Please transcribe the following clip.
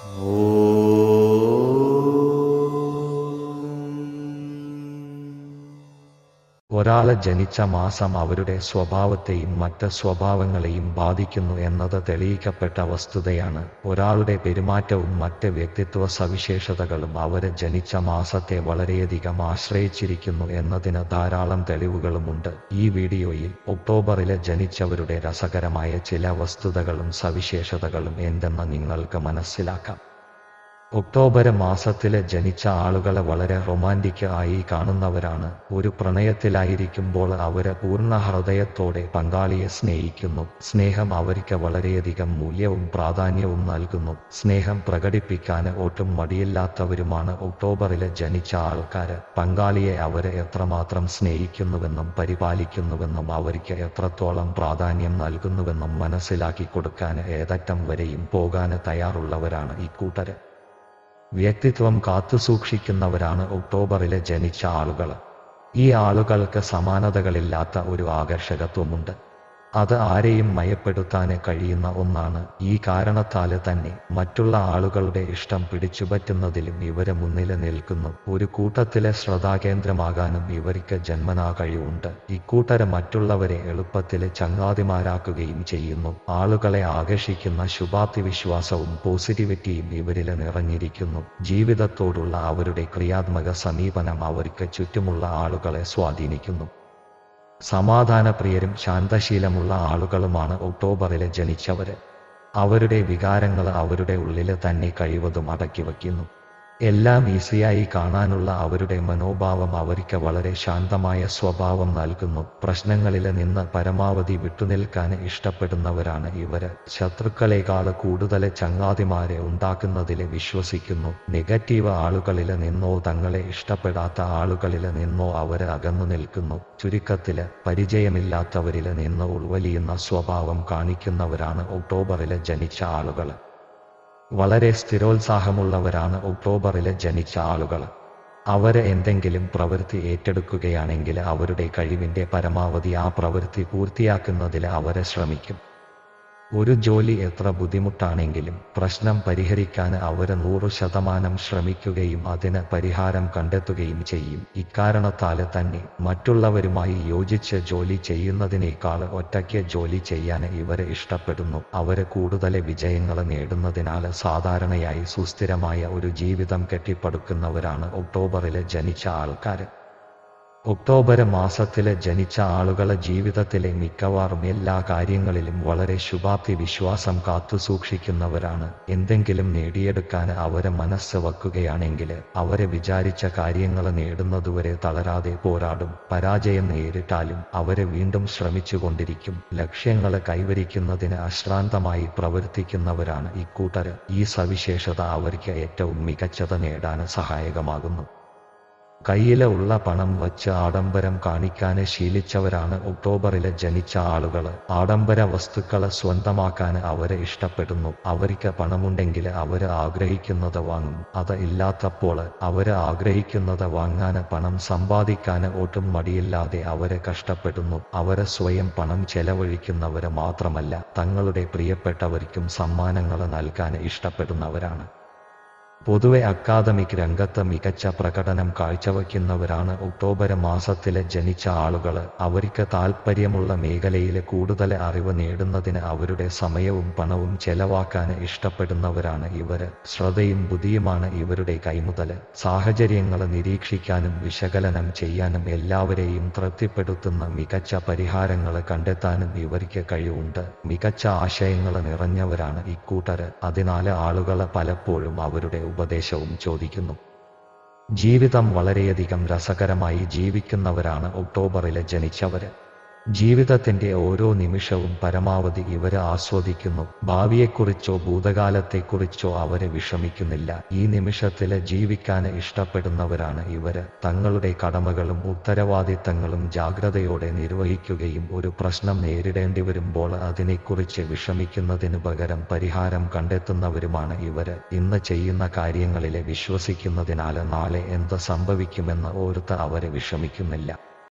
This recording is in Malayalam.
ഒരാള് ജനിച്ച മാസം അവരുടെ സ്വഭാവത്തെയും മറ്റ് സ്വഭാവങ്ങളെയും ബാധിക്കുന്നു എന്നത് തെളിയിക്കപ്പെട്ട വസ്തുതയാണ് ഒരാളുടെ പെരുമാറ്റവും മറ്റ് വ്യക്തിത്വ സവിശേഷതകളും അവര് ജനിച്ച മാസത്തെ വളരെയധികം ആശ്രയിച്ചിരിക്കുന്നു എന്നതിന് ധാരാളം തെളിവുകളുമുണ്ട് ഈ വീഡിയോയിൽ ഒക്ടോബറില് ജനിച്ചവരുടെ രസകരമായ ചില വസ്തുതകളും സവിശേഷതകളും എന്തെന്ന് നിങ്ങൾക്ക് മനസ്സിലാക്കാം ഒക്ടോബർ മാസത്തില് ജനിച്ച ആളുകളെ വളരെ റൊമാൻറ്റിക് ആയി കാണുന്നവരാണ് ഒരു പ്രണയത്തിലായിരിക്കുമ്പോൾ അവര് പൂർണ്ണ ഹൃദയത്തോടെ പങ്കാളിയെ സ്നേഹിക്കുന്നു സ്നേഹം അവർക്ക് വളരെയധികം മൂല്യവും പ്രാധാന്യവും നൽകുന്നു സ്നേഹം പ്രകടിപ്പിക്കാൻ ഒട്ടും മടിയില്ലാത്തവരുമാണ് ഒക്ടോബറില് ജനിച്ച ആൾക്കാര് പങ്കാളിയെ അവര് എത്രമാത്രം സ്നേഹിക്കുന്നുവെന്നും പരിപാലിക്കുന്നുവെന്നും അവർക്ക് എത്രത്തോളം പ്രാധാന്യം നൽകുന്നുവെന്നും മനസ്സിലാക്കി കൊടുക്കാൻ ഏതറ്റം വരെയും പോകാൻ തയ്യാറുള്ളവരാണ് ഇക്കൂട്ടര് വ്യക്തിത്വം കാത്തുസൂക്ഷിക്കുന്നവരാണ് ഒക്ടോബറിലെ ജനിച്ച ആളുകൾ ഈ ആളുകൾക്ക് സമാനതകളില്ലാത്ത ഒരു ആകർഷകത്വമുണ്ട് അത് ആരെയും മയപ്പെടുത്താന് കഴിയുന്ന ഒന്നാണ് ഈ കാരണത്താല് തന്നെ മറ്റുള്ള ആളുകളുടെ ഇഷ്ടം പിടിച്ചുപറ്റുന്നതിലും ഇവര് മുന്നില് നിൽക്കുന്നു ഒരു കൂട്ടത്തിലെ ശ്രദ്ധാകേന്ദ്രമാകാനും ഇവർക്ക് ജന്മനാ കഴിവുണ്ട് ഇക്കൂട്ടര് മറ്റുള്ളവരെ എളുപ്പത്തില് ചങ്ങാതിമാരാക്കുകയും ചെയ്യുന്നു ആളുകളെ ആകർഷിക്കുന്ന ശുഭാപ്തി വിശ്വാസവും പോസിറ്റിവിറ്റിയും ഇവരില് നിറഞ്ഞിരിക്കുന്നു ജീവിതത്തോടുള്ള അവരുടെ ക്രിയാത്മക സമീപനം അവർക്ക് ചുറ്റുമുള്ള ആളുകളെ സ്വാധീനിക്കുന്നു സമാധാനപ്രിയരും ശാന്തശീലമുള്ള ആളുകളുമാണ് ഒക്ടോബറിലെ ജനിച്ചവര് അവരുടെ വികാരങ്ങൾ അവരുടെ ഉള്ളില് തന്നെ കഴിവതും അടക്കി വയ്ക്കുന്നു എല്ലാം ഈസിയായി കാണാനുള്ള അവരുടെ മനോഭാവം അവർക്ക് വളരെ ശാന്തമായ സ്വഭാവം നൽകുന്നു പ്രശ്നങ്ങളില് നിന്ന് പരമാവധി വിട്ടുനിൽക്കാൻ ഇഷ്ടപ്പെടുന്നവരാണ് ഇവര് ശത്രുക്കളെക്കാൾ കൂടുതൽ ചങ്ങാതിമാരെ ഉണ്ടാക്കുന്നതില് വിശ്വസിക്കുന്നു നെഗറ്റീവ് ആളുകളില് നിന്നോ തങ്ങളെ ഇഷ്ടപ്പെടാത്ത ആളുകളില് നിന്നോ അവര് അകന്നു നിൽക്കുന്നു ചുരുക്കത്തില് പരിചയമില്ലാത്തവരില് നിന്ന് ഉൾവലിയുന്ന സ്വഭാവം കാണിക്കുന്നവരാണ് ഒക്ടോബറില് ജനിച്ച ആളുകള് വളരെ സ്ഥിരോത്സാഹമുള്ളവരാണ് ഒക്ടോബറില് ജനിച്ച ആളുകൾ അവര് എന്തെങ്കിലും പ്രവൃത്തി ഏറ്റെടുക്കുകയാണെങ്കിൽ അവരുടെ കഴിവിന്റെ പരമാവധി ആ പ്രവൃത്തി പൂർത്തിയാക്കുന്നതിൽ അവര് ശ്രമിക്കും ഒരു ജോലി എത്ര ബുദ്ധിമുട്ടാണെങ്കിലും പ്രശ്നം പരിഹരിക്കാൻ അവര് നൂറു ശതമാനം ശ്രമിക്കുകയും അതിന് പരിഹാരം കണ്ടെത്തുകയും ചെയ്യും ഇക്കാരണത്താല് തന്നെ മറ്റുള്ളവരുമായി യോജിച്ച് ജോലി ചെയ്യുന്നതിനേക്കാൾ ഒറ്റയ്ക്ക് ജോലി ചെയ്യാൻ ഇവര് ഇഷ്ടപ്പെടുന്നു അവര് കൂടുതൽ വിജയങ്ങൾ നേടുന്നതിനാൽ സാധാരണയായി സുസ്ഥിരമായ ഒരു ജീവിതം കെട്ടിപ്പടുക്കുന്നവരാണ് ഒക്ടോബറില് ജനിച്ച ആൾക്കാര് ഒക്ടോബർ മാസത്തില് ജനിച്ച ആളുകളെ ജീവിതത്തിലെ മിക്കവാറും എല്ലാ കാര്യങ്ങളിലും വളരെ ശുഭാപ്തി വിശ്വാസം കാത്തുസൂക്ഷിക്കുന്നവരാണ് എന്തെങ്കിലും നേടിയെടുക്കാൻ അവരെ മനസ്സ് വയ്ക്കുകയാണെങ്കിൽ അവരെ വിചാരിച്ച കാര്യങ്ങൾ നേടുന്നതുവരെ തളരാതെ പോരാടും പരാജയം നേരിട്ടാലും അവരെ വീണ്ടും ശ്രമിച്ചുകൊണ്ടിരിക്കും ലക്ഷ്യങ്ങൾ കൈവരിക്കുന്നതിന് അശ്രാന്തമായി പ്രവർത്തിക്കുന്നവരാണ് ഇക്കൂട്ടര് ഈ സവിശേഷത അവർക്ക് ഏറ്റവും മികച്ചത് നേടാൻ സഹായകമാകുന്നു കയ്യില് ഉള്ള പണം വച്ച് ആഡംബരം കാണിക്കാന് ശീലിച്ചവരാണ് ഒക്ടോബറില് ജനിച്ച ആളുകള് ആഡംബര വസ്തുക്കള് സ്വന്തമാക്കാൻ അവര് ഇഷ്ടപ്പെടുന്നു അവർക്ക് പണമുണ്ടെങ്കിൽ അവര് ആഗ്രഹിക്കുന്നത് വാങ്ങും അത് ഇല്ലാത്തപ്പോൾ അവര് ആഗ്രഹിക്കുന്നത് വാങ്ങാന് പണം സമ്പാദിക്കാന് ഒട്ടും മടിയില്ലാതെ അവര് കഷ്ടപ്പെടുന്നു അവര് സ്വയം പണം ചെലവഴിക്കുന്നവര് മാത്രമല്ല തങ്ങളുടെ പ്രിയപ്പെട്ടവർക്കും സമ്മാനങ്ങൾ നൽകാൻ ഇഷ്ടപ്പെടുന്നവരാണ് പൊതുവെ അക്കാദമിക് രംഗത്ത് മികച്ച പ്രകടനം കാഴ്ചവയ്ക്കുന്നവരാണ് ഒക്ടോബർ മാസത്തിലെ ജനിച്ച ആളുകൾ അവർക്ക് താൽപ്പര്യമുള്ള മേഖലയിൽ കൂടുതൽ അറിവ് നേടുന്നതിന് അവരുടെ സമയവും പണവും ചെലവാക്കാൻ ഇഷ്ടപ്പെടുന്നവരാണ് ഇവര് ശ്രദ്ധയും ബുദ്ധിയുമാണ് ഇവരുടെ കൈമുതല് സാഹചര്യങ്ങൾ നിരീക്ഷിക്കാനും വിശകലനം ചെയ്യാനും എല്ലാവരെയും തൃപ്തിപ്പെടുത്തുന്ന മികച്ച പരിഹാരങ്ങൾ കണ്ടെത്താനും ഇവർക്ക് കഴിവുണ്ട് മികച്ച ആശയങ്ങൾ നിറഞ്ഞവരാണ് ഇക്കൂട്ടര് അതിനാൽ ആളുകൾ പലപ്പോഴും അവരുടെ ഉപദേശവും ചോദിക്കുന്നു ജീവിതം വളരെയധികം രസകരമായി ജീവിക്കുന്നവരാണ് ഒക്ടോബറില് ജനിച്ചവര് ജീവിതത്തിന്റെ ഓരോ നിമിഷവും പരമാവധി ഇവര് ആസ്വദിക്കുന്നു ഭാവിയെക്കുറിച്ചോ ഭൂതകാലത്തെക്കുറിച്ചോ അവര് വിഷമിക്കുന്നില്ല ഈ നിമിഷത്തില് ജീവിക്കാൻ ഇഷ്ടപ്പെടുന്നവരാണ് ഇവര് തങ്ങളുടെ കടമകളും ഉത്തരവാദിത്തങ്ങളും ജാഗ്രതയോടെ നിർവഹിക്കുകയും ഒരു പ്രശ്നം നേരിടേണ്ടി വരുമ്പോൾ അതിനെക്കുറിച്ച് വിഷമിക്കുന്നതിനു പകരം പരിഹാരം കണ്ടെത്തുന്നവരുമാണ് ഇവര് ഇന്ന് ചെയ്യുന്ന കാര്യങ്ങളിലെ വിശ്വസിക്കുന്നതിനാൽ നാളെ എന്ത് സംഭവിക്കുമെന്ന് ഓർത്ത് അവര് വിഷമിക്കുന്നില്ല